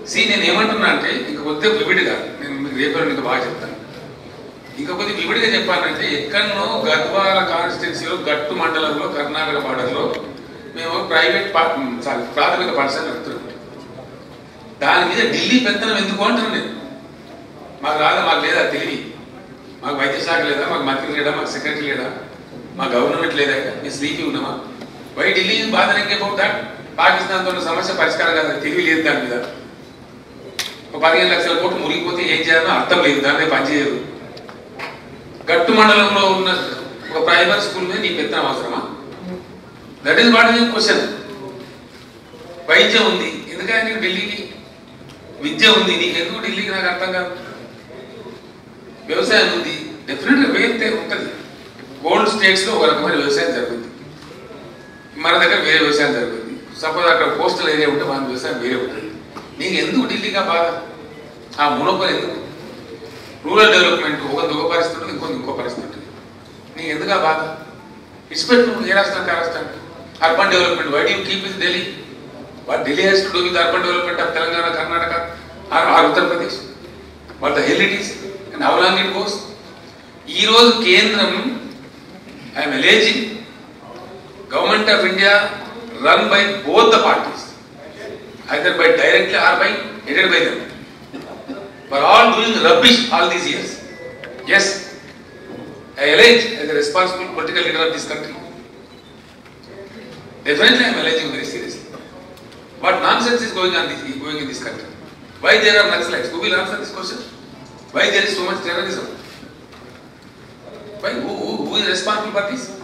C నేను ఏమంటున్నా అంటే ఇంక కొద్దిగా వివిడిగా నేను మీకు రేపు ఇంకా బాగా చెప్తాను ఇంకా కొద్దిగా వివిడిగా చెప్పాలంటే ఎక్కడనో గద్వాల కాన్స్టిట్యున్సీలో గట్టు మండలంలో కర్ణాటక బార్డర్లో మేము ప్రైవేట్ పా సారీ ప్రాథమిక పాఠశాల నడుపుతున్నాం దాని మీద ఢిల్లీ పెత్తనం ఎందుకు అంటున్నాను నేను మాకు రాదా మాకు లేదా తెలివి మాకు వైద్య శాఖ లేదా మాకు మంత్రి లేడా మాకు సెక్రటరీ లేడా మా గవర్నమెంట్ లేదా మీ స్లీపీ ఉన్నామా why Delhi bother about that పాకిస్తాన్తో ఉన్న సమస్య పరిష్కారం కాదు తెలివి లేదు దాని మీద ఒక పదిహేను లక్షల కోట్లు మురిగిపోతే ఏం చేయాలో అర్థం లేదు దాని మీద పనిచేయదు గట్టు మండలంలో ఉన్న ఒక ప్రైమరీ స్కూల్ మీద నీ పెత్తనం అవసరమా that is what is question వైద్యం ఉంది ఎందుకని నీకు ఢిల్లీకి విద్య ఉంది నీకు ఎందుకు ఢిల్లీకి నాకు అర్థం కాదు వ్యవసాయం ఉంది డెఫినెట్గా వేస్తే ఉంటుంది గోల్డ్ స్టేట్స్ లో ఒక రకమైన వ్యవసాయం జరుగుతుంది మన దగ్గర వేరే వ్యవసాయం జరుగుతుంది సపోజ్ అక్కడ కోస్టల్ ఏరియా ఉంటే మన వ్యవసాయం వేరే ఉంటుంది నీకు ఎందుకు ఢిల్లీగా బాధ ఆ మునొప్పలు ఎందుకు రూరల్ డెవలప్మెంట్ ఒక ఒక పరిస్థితి ఉంటుంది ఇంకొక ఇంకో పరిస్థితి ఉంటుంది నీకు ఎందుకు ఆ బాధ ఇన్స్పెక్ట్ నువ్వు ఏ రాష్ట్రానికి ఆ రాష్ట్రానికి urban development why you keep is Delhi what Delhi has to do with urban development of Telangana Karnataka or or Uttar Pradesh what the hell it is and how long it goes ఈ రోజు కేంద్రం I'm alleging government of India run by both the parties either by directly or by headed by them were all doing rubbish all these years yes i allege as a responsible political leader of this country definitely i am alleging very seriously what nonsense is going on this, going in this country why there are naxalites who will answer this question why there is so much terrorism why who, who, who is responsible for this